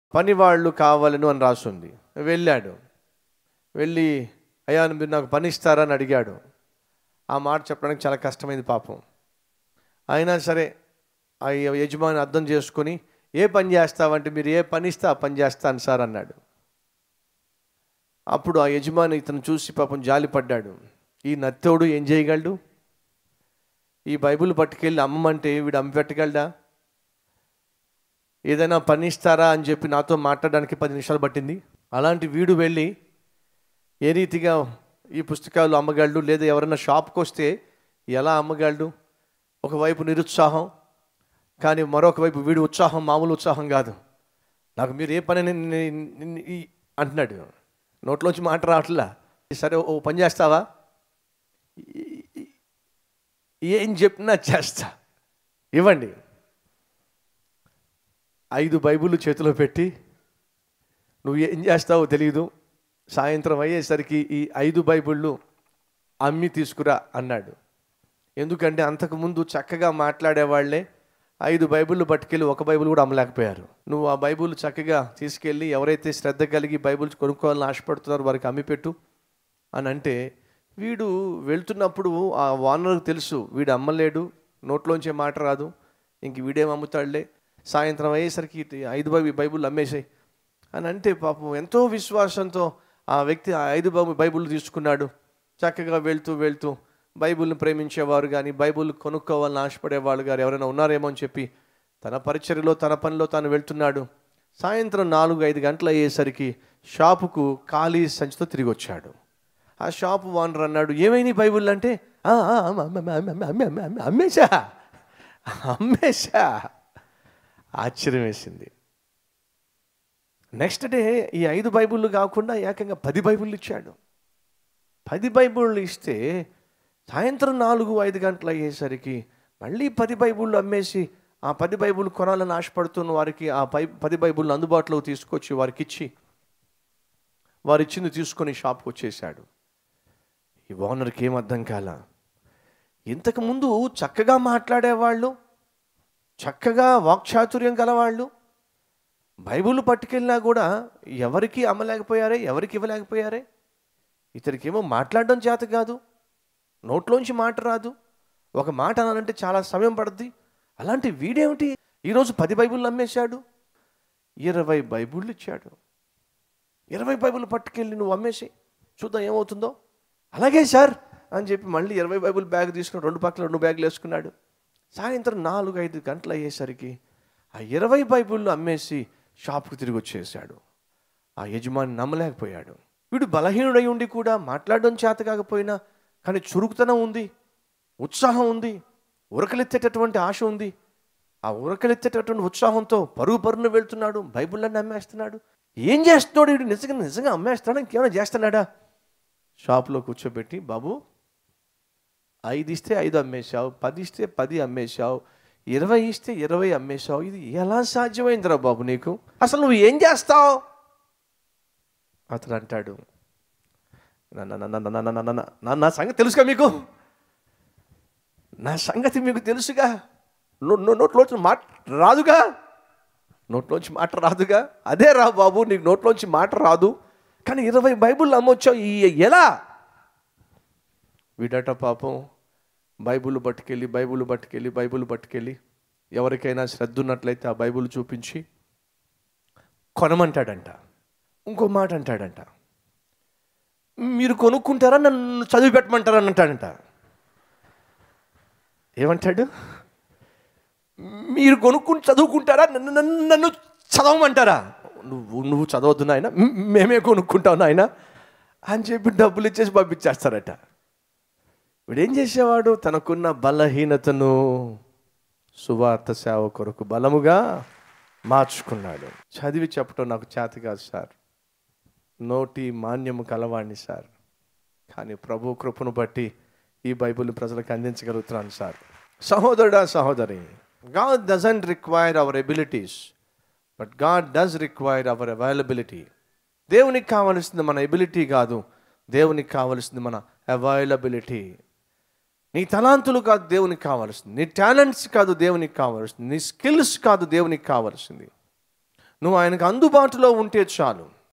పని వాళ్ళు కావాలను అని రాసుంది వెళ్ళాడు వెళ్ళి అయ్యా మీరు నాకు పని ఇస్తారా అని అడిగాడు ఆ మాట చెప్పడానికి చాలా కష్టమైంది పాపం అయినా సరే ఆ యజమాని అర్థం చేసుకొని ఏ పని చేస్తావంటే మీరు ఏ పని ఇస్తే ఆ పని చేస్తాను సార్ అన్నాడు అప్పుడు ఆ యజమాని ఇతను చూసి పాపం జాలి పడ్డాడు ఈ నత్తోడు ఏం చేయగలడు ఈ బైబిల్ పట్టుకెళ్ళి అమ్మమంటే వీడు అమ్మి పెట్టగలడా ఏదైనా పని ఇస్తారా అని చెప్పి నాతో మాట్లాడడానికి పది నిమిషాలు పట్టింది అలాంటి వీడు వెళ్ళి ఏ రీతిగా ఈ పుస్తకాలు అమ్మగలడు లేదా ఎవరైనా షాప్కి వస్తే ఎలా అమ్మగలడు ఒకవైపు నిరుత్సాహం కానీ మరొక వైపు వీడి ఉత్సాహం మామూలు ఉత్సాహం కాదు నాకు మీరు ఏ పని అంటున్నాడు నోట్లోంచి మాట రావట్లా సరే ఓ పని చేస్తావా ఏం చెప్పినా చేస్తా ఇవ్వండి ఐదు బైబిల్ చేతిలో పెట్టి నువ్వు ఏం చేస్తావో తెలియదు సాయంత్రం అయ్యేసరికి ఈ ఐదు బైబిళ్ళు అమ్మి తీసుకురా అన్నాడు ఎందుకంటే అంతకుముందు చక్కగా మాట్లాడేవాళ్లే ఐదు బైబిళ్ళు పట్టుకెళ్ళి ఒక బైబిల్ కూడా అమ్మలేకపోయారు నువ్వు ఆ బైబిల్ చక్కగా తీసుకెళ్ళి ఎవరైతే శ్రద్ధ కలిగి బైబిల్ కొనుక్కోవాలని ఆశపడుతున్నారో వారికి అమ్మిపెట్టు అని అంటే వీడు వెళ్తున్నప్పుడు ఆ వానర్కి తెలుసు వీడు అమ్మలేడు నోట్లోంచే మాట రాదు ఇంక వీడేం అమ్ముతాడులే సాయంత్రం అయ్యేసరికి ఈ ఐదు బై బైబుల్ అమ్మేసాయి అని అంటే పాపం ఎంతో విశ్వాసంతో ఆ వ్యక్తి ఆ ఐదు బై బైబుల్ తీసుకున్నాడు చక్కగా వెళ్తూ వెళ్తూ బైబుల్ని ప్రేమించేవారు కానీ బైబుల్ కొనుక్కోవాలని ఆశపడేవాళ్ళు గారు ఎవరైనా ఉన్నారేమో అని చెప్పి తన పరిచర్యలో తన పనిలో తాను వెళ్తున్నాడు సాయంత్రం నాలుగు ఐదు గంటలు అయ్యేసరికి షాపుకు ఖాళీ సంచితో తిరిగి వచ్చాడు ఆ షాపు ఓనర్ అన్నాడు ఏమైనా బైబుల్ అంటే "ఆ, ఆ, అమ్మ, అమ్మ, అమ్మ, అమ్మ, అమ్మ, అమ్మ, అమ్మ, అమ్మేశా అమ్మేశా ఆశ్చర్యం వేసింది నెక్స్ట్ డే ఈ ఐదు బైబుళ్ళు కాకుండా ఏకంగా పది బైబుళ్ళు ఇచ్చాడు పది బైబుళ్ళు ఇస్తే సాయంత్రం నాలుగు ఐదు గంటలు అయ్యేసరికి మళ్ళీ పది బైబుళ్ళు అమ్మేసి ఆ పది బైబుల్ కొనాలని ఆశపడుతున్న వారికి ఆ పై పది బైబుల్ని అందుబాటులోకి తీసుకొచ్చి వారికి ఇచ్చి వారు ఇచ్చింది తీసుకొని షాప్కి వచ్చేసాడు ఈ ఓనర్కి ఏం అర్థం కాల ఇంతకుముందు చక్కగా మాట్లాడేవాళ్ళు చక్కగా వాక్చాతుర్యం గలవాళ్ళు బైబుల్ పట్టుకెళ్ళినా కూడా ఎవరికి అమ్మలేకపోయారే ఎవరికి ఇవ్వలేకపోయారే ఇతనికేమో మాట్లాడడం చేత కాదు నోట్లోంచి మాట రాదు ఒక మాట అనాలంటే చాలా సమయం పడుద్ది అలాంటి వీడేమిటి ఈరోజు పది బైబుల్ అమ్మేశాడు ఇరవై బైబుళ్ళు ఇచ్చాడు ఇరవై బైబుల్ పట్టుకెళ్ళి నువ్వు అమ్మేసి చూద్దాం ఏమవుతుందో అలాగే సార్ అని చెప్పి మళ్ళీ ఇరవై బైబుల్ బ్యాగ్ తీసుకుని రెండు పక్కల రెండు బ్యాగులు వేసుకున్నాడు సాయంత్రం నాలుగు ఐదు గంటలు అయ్యేసరికి ఆ ఇరవై బైబుళ్ళు అమ్మేసి షాప్కి తిరిగి వచ్చేసాడు ఆ యజమాని నమ్మలేకపోయాడు వీడు బలహీనుడై ఉండి కూడా మాట్లాడడం చేత కాకపోయినా కానీ చురుకుతనం ఉంది ఉత్సాహం ఉంది ఉరకలెత్తేటటువంటి ఆశ ఉంది ఆ ఉరకలెత్తేటటువంటి ఉత్సాహంతో పరుగు పరుగున వెళ్తున్నాడు బైబిళ్ళని అమ్మేస్తున్నాడు ఏం చేస్తున్నాడు వీడు నిజంగా నిజంగా అమ్మేస్తాడా ఇంకేమైనా చేస్తున్నాడా షాప్లో కూర్చోబెట్టి బాబు ఐదు ఇస్తే ఐదు అమ్మేశావు పది ఇస్తే పది అమ్మేశావు ఇరవై ఇస్తే ఇరవై అమ్మేశావు ఇది ఎలా సాధ్యమైందిరా బాబు నీకు అసలు నువ్వు ఏం చేస్తావు అతను అంటాడు "నా- నా- నా- నా- నా- నా- నా- నా- నా- నా సంగతి తెలుసుగా మీకు నా సంగతి మీకు తెలుసుగా నో- నో- నోట్లోంచి మాట రాదుగా నోట్లోంచి మాట రాదుగా అదే రా బాబు నీకు నోట్లోంచి మాట రాదు కానీ ఇరవై బైబుల్ అమ్మొచ్చావు ఈ- ఎలా వీడట పాపం బైబుల్ పట్టుకెళ్ళి బైబుల్ పట్టుకెళ్ళి బైబుల్ పట్టుకెళ్ళి ఎవరికైనా శ్రద్ధ ఉన్నట్లయితే ఆ బైబుల్ చూపించి కొనమంటాడంట ఇంకో మాట అంటాడంట మీరు కొనుక్కుంటారా నన్ను చదివి పెట్టమంటారా అని అంటాడంట ఏమంటాడు మీరు కొనుక్కుని చదువుకుంటారా నన్ను నన్ను నన్ను చదవమంటారా నువ్వు నువ్వు చదవద్దు నాయన మ్- మేమే కొనుక్కుంటావు నాయన అని చెప్పి డబ్బులు ఇచ్చేసి పంపించేస్తారట వీడు ఏం చేసేవాడు తనకున్న బలహీనతను సువార్త సేవ కొరకు బలముగా మార్చుకున్నాడు చదివి చెప్పడం నాకు చేత కాదు సార్ నోటి మాన్యము కలవాణ్ణి సార్ కానీ ప్రభు కృపను బట్టి ఈ బైబిల్ ప్రజలకు అందించగలుగుతున్నాను సార్ సహోదరుడా సహోదరి God doesn't require our abilities but God does require our availability దేవునికి కావలసింది మన ఎబిలిటీ కాదు దేవునికి కావలసింది మన అవైలబిలిటీ నీ తలాంతులు కాదు దేవునికి కావాల్సింది నీ టాలెంట్స్ కాదు దేవునికి కావాల్సింది నీ స్కిల్స్ కాదు దేవునికి కావాల్సింది నువ్వు ఆయనకు అందుబాటులో ఉంటే చాలు